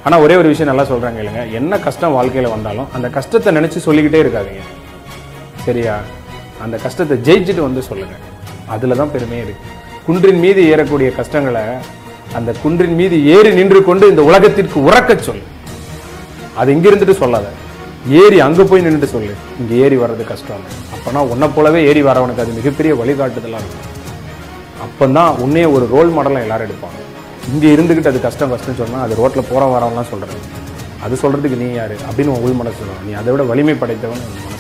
ஆனால் ஒரே ஒரு விஷயம் நல்லா சொல்கிறாங்க இல்லைங்க என்ன கஷ்டம் வாழ்க்கையில் வந்தாலும் அந்த கஷ்டத்தை நினச்சி சொல்லிக்கிட்டே இருக்காதீங்க சரியா அந்த கஷ்டத்தை ஜெயிச்சுட்டு வந்து சொல்லுங்க அதில் தான் பெருமையே இருக்கு குன்றின் மீது ஏறக்கூடிய கஷ்டங்களை அந்த குன்றின் மீது ஏறி நின்று கொண்டு இந்த உலகத்திற்கு உறக்கச் சொல் அது இங்க இருந்துட்டு சொல்லாத ஏறி அங்க போய் நின்றுட்டு சொல்லு இங்க ஏறி வர்றது கஷ்டம் அப்பனா உன்னை போலவே ஏறி வரவனுக்கு அது மிகப்பெரிய வழிகாட்டுதலா இருக்கும் அப்பந்தான் உன்னைய ஒரு ரோல் மாடலாக எல்லாரும் எடுப்பாங்க இங்க இருந்துகிட்டு அது கஷ்டம் கஷ்டம் சொன்னா அது ரோட்ல போற வரவன்லாம் சொல்றது அது சொல்றதுக்கு நீ யாரு அப்படின்னு உன் உள் மனசு சொல்லுவாங்க நீ அதை விட வலிமை படைத்தவன் உன் மனசு